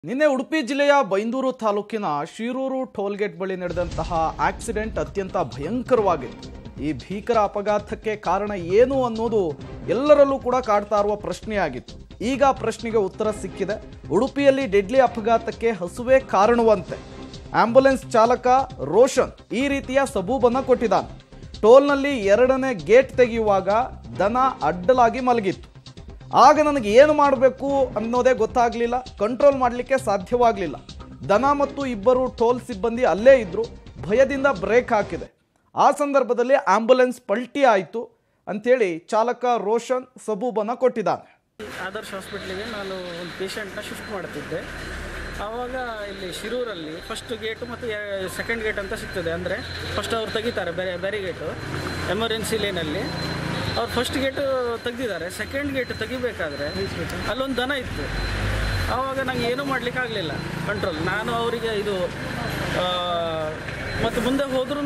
ನಿನ್ನೆ ಉಡುಪಿ ಜಿಲ್ಲೆಯ ಬೈಂದೂರು ತಾಲೂಕಿನ ಶಿರೂರು ಟೋಲ್ಗೇಟ್ ಬಳಿ ನಡೆದಂತಹ ಆಕ್ಸಿಡೆಂಟ್ ಅತ್ಯಂತ ಭಯಂಕರವಾಗಿತ್ತು ಈ ಭೀಕರ ಅಪಘಾತಕ್ಕೆ ಕಾರಣ ಏನು ಅನ್ನೋದು ಎಲ್ಲರಲ್ಲೂ ಕೂಡ ಕಾಡ್ತಾ ಇರುವ ಪ್ರಶ್ನೆಯಾಗಿತ್ತು ಈಗ ಆ ಪ್ರಶ್ನೆಗೆ ಉತ್ತರ ಸಿಕ್ಕಿದೆ ಉಡುಪಿಯಲ್ಲಿ ಡೆಡ್ಲಿ ಅಪಘಾತಕ್ಕೆ ಹಸುವೆ ಕಾರಣವಂತೆ ಆಂಬ್ಯುಲೆನ್ಸ್ ಚಾಲಕ ರೋಷನ್ ಈ ರೀತಿಯ ಸಬೂಬನ್ನು ಕೊಟ್ಟಿದ್ದಾನೆ ಟೋಲ್ನಲ್ಲಿ ಎರಡನೇ ಗೇಟ್ ತೆಗೆಯುವಾಗ ದನ ಅಡ್ಡಲಾಗಿ ಮಲಗಿತ್ತು ಆಗ ನನಗೆ ಏನು ಮಾಡಬೇಕು ಅನ್ನೋದೇ ಗೊತ್ತಾಗಲಿಲ್ಲ ಕಂಟ್ರೋಲ್ ಮಾಡಲಿಕ್ಕೆ ಸಾಧ್ಯವಾಗಲಿಲ್ಲ ದನ ಮತ್ತು ಇಬ್ಬರು ಟೋಲ್ ಸಿಬ್ಬಂದಿ ಅಲ್ಲೇ ಇದ್ದರು ಭಯದಿಂದ ಬ್ರೇಕ್ ಹಾಕಿದೆ ಆ ಸಂದರ್ಭದಲ್ಲಿ ಆಂಬ್ಯುಲೆನ್ಸ್ ಪಲ್ಟಿ ಆಯಿತು ಅಂಥೇಳಿ ಚಾಲಕ ರೋಷನ್ ಸಬೂಬನ್ನು ಕೊಟ್ಟಿದ್ದಾನೆ ಆದರ್ಶ್ ಹಾಸ್ಪಿಟ್ಲಿಗೆ ನಾನು ಒಂದು ಪೇಷಂಟ್ನ ಶಿಫ್ಟ್ ಮಾಡ್ತಿದ್ದೆ ಆವಾಗ ಇಲ್ಲಿ ಶಿರೂರಲ್ಲಿ ಫಸ್ಟ್ ಗೇಟು ಮತ್ತು ಸೆಕೆಂಡ್ ಗೇಟ್ ಅಂತ ಸಿಗ್ತದೆ ಅಂದರೆ ಫಸ್ಟ್ ಅವ್ರು ತೆಗಿತಾರೆ ಬೇರೆ ಬೇರೆ ಗೇಟು ಎಮರ್ಜೆನ್ಸಿ ಲೇನಲ್ಲಿ ಅವ್ರು ಫಸ್ಟ್ ಗೇಟು ತೆಗ್ದಿದ್ದಾರೆ ಸೆಕೆಂಡ್ ಗೇಟ್ ತೆಗಿಬೇಕಾದ್ರೆ ಅಲ್ಲೊಂದು ದನ ಇತ್ತು ಆವಾಗ ನಂಗೆ ಏನೂ ಮಾಡಲಿಕ್ಕೆ ಆಗಲಿಲ್ಲ ಕಂಟ್ರೋಲ್ ನಾನು ಅವರಿಗೆ ಇದು ಆ, ಮತ್ತು ಮುಂದೆ ಹೋದ್ರೂ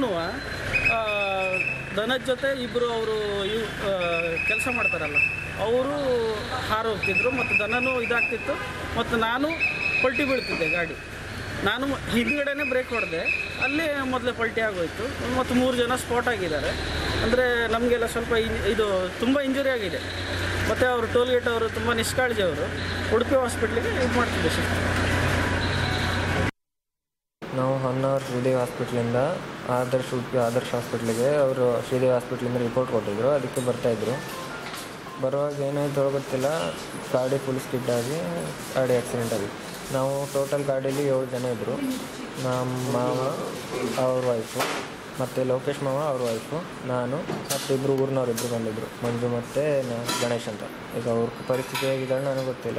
ದನದ ಜೊತೆ ಇಬ್ಬರು ಅವರು ಇವ್ ಕೆಲಸ ಮಾಡ್ತಾರಲ್ಲ ಅವರು ಹಾರು ಹೋಗ್ತಿದ್ರು ಮತ್ತು ದನನೂ ಇದಾಗ್ತಿತ್ತು ಮತ್ತು ನಾನು ಪಲ್ಟಿ ಬೀಳ್ತಿದ್ದೆ ಗಾಡಿ ನಾನು ಮ- ಹಿಂದ್ಗಡೆನೇ ಬ್ರೇಕ್ ಹೊಡೆದೆ ಅಲ್ಲೇ ಮೊದಲೇ ಪಲ್ಟಿ ಆಗೋಯ್ತು ಮತ್ತು ಮೂರು ಜನ ಸ್ಪಾಟ್ ಆಗಿದ್ದಾರೆ ಅಂದರೆ ನಮಗೆಲ್ಲ ಸ್ವಲ್ಪ ಇನ್- ಇದು ತುಂಬ ಇಂಜುರಿ ಆಗಿದೆ ಮತ್ತು ಅವರು ಟೋಲ್ಗೇಟ್ ಅವರು ತುಂಬ ನಿಷ್ಕಾಳಜಿ ಅವರು ಉಡುಪಿ ಹಾಸ್ಪಿಟ್ಲಿಗೆ ಇದು ಮಾಡ್ತಿದ್ದೆ ಶಿಫ್ಟ್ ನಾವು ಹೊನ್ನಾವರ್ ಶ್ರೀದೇವಿ ಹಾಸ್ಪಿಟ್ಲಿಂದ ಆದರ್ಶ್ ಉಡುಪಿ ಆದರ್ಶ್ ಹಾಸ್ಪಿಟ್ಲಿಗೆ ಅವರು ಶ್ರೀದೇವಿ ಹಾಸ್ಪಿಟ್ಲಿಂದ ರಿಪೋರ್ಟ್ ಕೊಟ್ಟಿದ್ರು ಅದಕ್ಕೆ ಬರ್ತಾಯಿದ್ರು ಬರುವಾಗ ಏನಾಯ್ತು ಗೊತ್ತಿಲ್ಲ ಗಾಡಿ ಫುಲ್ ಸ್ಕಿಡ್ ಆಗಿ ಗಾಡಿ ಆಕ್ಸಿಡೆಂಟ್ ಆಗಿತ್ತು ನಾವು ಟೋಟಲ್ ಗಾಡೀಲಿ ಏಳು ಜನ ಇದ್ದರು ನಮ್ಮ ಮಾವ ಅವ್ರ ವೈಫು ಮತ್ತು ಲೋಕೇಶ್ ಮಾವ ಅವ್ರ ವೈಫು ನಾನು ಮತ್ತು ಇಬ್ಬರು ಊರಿನವ್ರು ಇಬ್ಬರು ಬಂದಿದ್ದರು ಮಂಜು ಮತ್ತು ನ- ಗಣೇಶ್ ಅಂತ ಈಗ ಅವ್ರ ಪರಿಸ್ಥಿತಿ ಹೇಗಿದೆ ನನಗೆ ಗೊತ್ತಿಲ್ಲ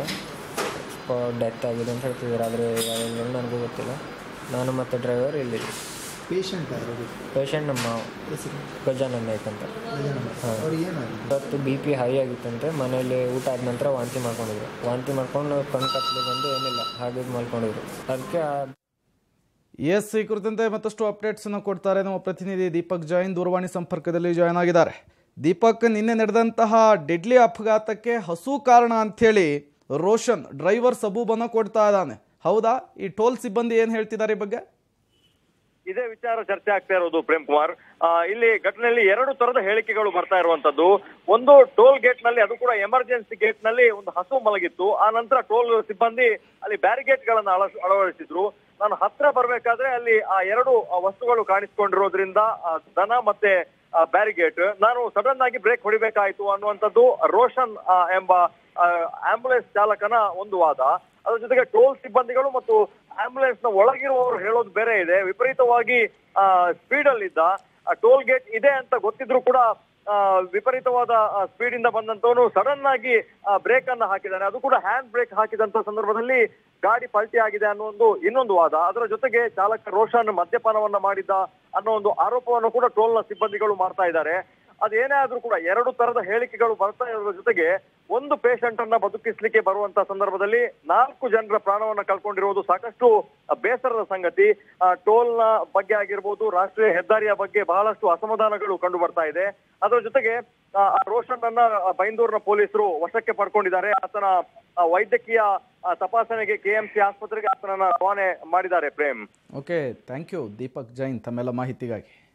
ಡೆತ್ ಆಗಿದೆ ಅಂತ ಹೇಳ್ತಿದ್ದಾರೆ ಆದರೆ ಯಾವಾಗ ನನಗೂ ಗೊತ್ತಿಲ್ಲ ನಾನು ಮತ್ತು ಡ್ರೈವರ್ ಇಲ್ಲಿ ಪೇಷಂಟ್ ಅವರು ಪೇಷಂಟ್ ನಮ್ಮ ಮಾವ ಹೆಸರು ಗಜಾನನ್ ನಾಯ್ಕ್ ಅಂತ ಹಾಂ ಅವ್ರಿಗೆ ಏನಾಗಿದೆ ಇವತ್ತು ಬಿ ಪಿ ಹೈ ಆಗಿತ್ತಂತೆ ಮನೇಲಿ ಊಟ ಆದ ನಂತರ ವಾಂತಿ ಮಾಡ್ಕೊಂಡಿದ್ರು ವಾಂತಿ ಮಾಡ್ಕೊಂಡು ಕಣ್ ಕತ್ತಲೆ ಬಂದು ಏನಿಲ್ಲ ಹಾಗೆ ಇದ್ ಮಾಡ್ಕೊಂಡಿದ್ರು ಅದಕ್ಕೆ ಆ ಎಸ್ ಈ ಕುರಿತಂತೆ ಮತ್ತಷ್ಟು ಅಪ್ಡೇಟ್ಸ್ ಅನ್ನು ಕೊಡ್ತಾರೆ ನಮ್ಮ ಪ್ರತಿನಿಧಿ ದೀಪಕ್ ಜೈನ್ ದೂರವಾಣಿ ಸಂಪರ್ಕದಲ್ಲಿ ಜಾಯ್ನ್ ಆಗಿದ್ದಾರೆ ದೀಪಕ್ ನಿನ್ನೆ ನಡೆದಂತಹ ಡೆಡ್ಲಿ ಅಪಘಾತಕ್ಕೆ ಹಸು ಕಾರಣ ಅಂಥೇಳಿ ರೋಷನ್ ಡ್ರೈವರ್ ಸಬೂಬನ್ನು ಕೊಡ್ತಾ ಇದ್ದಾನೆ ಹೌದಾ ಈ ಟೋಲ್ ಸಿಬ್ಬಂದಿ ಏನು ಹೇಳ್ತಿದ್ದಾರೆ ಈ ಬಗ್ಗೆ ಇದೇ ವಿಚಾರ ಚರ್ಚೆ ಆಗ್ತಾ ಇರೋದು ಪ್ರೇಮ್ ಕುಮಾರ್ ಆ, ಇಲ್ಲಿ ಘಟನೆಯಲ್ಲಿ ಎರಡು ತರದ ಹೇಳಿಕೆಗಳು ಬರ್ತಾ ಇರುವಂತದ್ದು ಒಂದು ಟೋಲ್ ಗೇಟ್ ನಲ್ಲಿ ಅದು ಕೂಡ ಎಮರ್ಜೆನ್ಸಿ ಗೇಟ್ ನಲ್ಲಿ ಒಂದು ಹಸು ಮಲಗಿತ್ತು ಆ ನಂತರ ಟೋಲ್ ಸಿಬ್ಬಂದಿ ಅಲ್ಲಿ ಬ್ಯಾರಿಗೇಟ್ ಗಳನ್ನ ಅಳ- ಅಳವಡಿಸಿದ್ರು ನಾನು ಹತ್ರ ಬರ್ಬೇಕಾದ್ರೆ ಅಲ್ಲಿ ಆ ಎರಡು ಆ, ವಸ್ತುಗಳು ಕಾಣಿಸ್ಕೊಂಡಿರೋದ್ರಿಂದ ಆ, ದನ ಮತ್ತೆ ಬ್ಯಾರಿಗೇಟ್ ನಾನು ಸಡನ್ ಆಗಿ ಬ್ರೇಕ್ ಹೊಡಿಬೇಕಾಯ್ತು ಅನ್ನುವಂಥದ್ದು ರೋಷನ್ ಆ, ಎಂಬ ಆಂಬುಲೆನ್ಸ್ ಚಾಲಕನ ಒಂದು ವಾದ ಅದ್ರ ಜೊತೆಗೆ ಟೋಲ್ ಸಿಬ್ಬಂದಿಗಳು ಮತ್ತು ಆಂಬುಲೆನ್ಸ್ ನ ಒಳಗಿರುವವರು ಹೇಳೋದು ಬೇರೆ ಇದೆ ವಿಪರೀತವಾಗಿ ಸ್ಪೀಡ್ ಅಲ್ಲಿದ್ದ ಟೋಲ್ ಗೇಟ್ ಇದೆ ಅಂತ ಗೊತ್ತಿದ್ರು ಕೂಡ ಆ, ವಿಪರೀತವಾದ ಸ್ಪೀಡ್ ಇಂದ ಬಂದಂತವನು ಸಡನ್ ಆಗಿ ಬ್ರೇಕ್ ಅನ್ನ ಹಾಕಿದ್ದಾನೆ ಅದು ಕೂಡ ಹ್ಯಾಂಡ್ ಬ್ರೇಕ್ ಹಾಕಿದಂತ ಸಂದರ್ಭದಲ್ಲಿ ಗಾಡಿ ಪಲ್ಟಿ ಆಗಿದೆ ಅನ್ನೋ ಒಂದು ಇನ್ನೊಂದು ವಾದ ಅದರ ಜೊತೆಗೆ ಚಾಲಕ ರೋಷನ್ ಮದ್ಯಪಾನವನ್ನ ಮಾಡಿದ್ದ ಅನ್ನೋ ಒಂದು ಆರೋಪವನ್ನು ಕೂಡ ಟೋಲ್ನ ಸಿಬ್ಬಂದಿಗಳು ಮಾಡ್ತಾ ಇದ್ದಾರೆ ಅದೇನೇ ಆದ್ರೂ ಕೂಡ ಎರಡು ತರದ ಹೇಳಿಕೆಗಳು ಬರ್ತಾ ಇರೋದ್ರ ಜೊತೆಗೆ ಒಂದು ಪೇಷಂಟ್ ಅನ್ನ ಬದುಕಿಸ್ಲಿಕ್ಕೆ ಬರುವಂತ ಸಂದರ್ಭದಲ್ಲಿ ನಾಲ್ಕು ಜನರ ಪ್ರಾಣವನ್ನ ಕಳ್ಕೊಂಡಿರುವುದು ಸಾಕಷ್ಟು ಬೇಸರದ ಸಂಗತಿ ಆ, ಟೋಲ್ನ ಬಗ್ಗೆ ಆಗಿರ್ಬೋದು ರಾಷ್ಟ್ರೀಯ ಹೆದ್ದಾರಿಯ ಬಗ್ಗೆ ಬಹಳಷ್ಟು ಅಸಮಾಧಾನಗಳು ಕಂಡು ಬರ್ತಾ ಇದೆ ಅದರ ಜೊತೆಗೆ ಆ, ಆ ರೋಷನ್ ಅನ್ನ ಆ, ಬೈಂದೂರಿನ ಪೊಲೀಸರು ವಶಕ್ಕೆ ಪಡ್ಕೊಂಡಿದ್ದಾರೆ ಆತನ ಆ, ವೈದ್ಯಕೀಯ ಆ, ತಪಾಸಣೆಗೆ ಕೆಎಂಸಿ ಆಸ್ಪತ್ರೆಗೆ ಆತನನ್ನ ರವಾನೆ ಮಾಡಿದ್ದಾರೆ Prem okay thank you Deepak Jain ತಮ್ಮೆಲ್ಲ ಮಾಹಿತಿಗಾಗಿ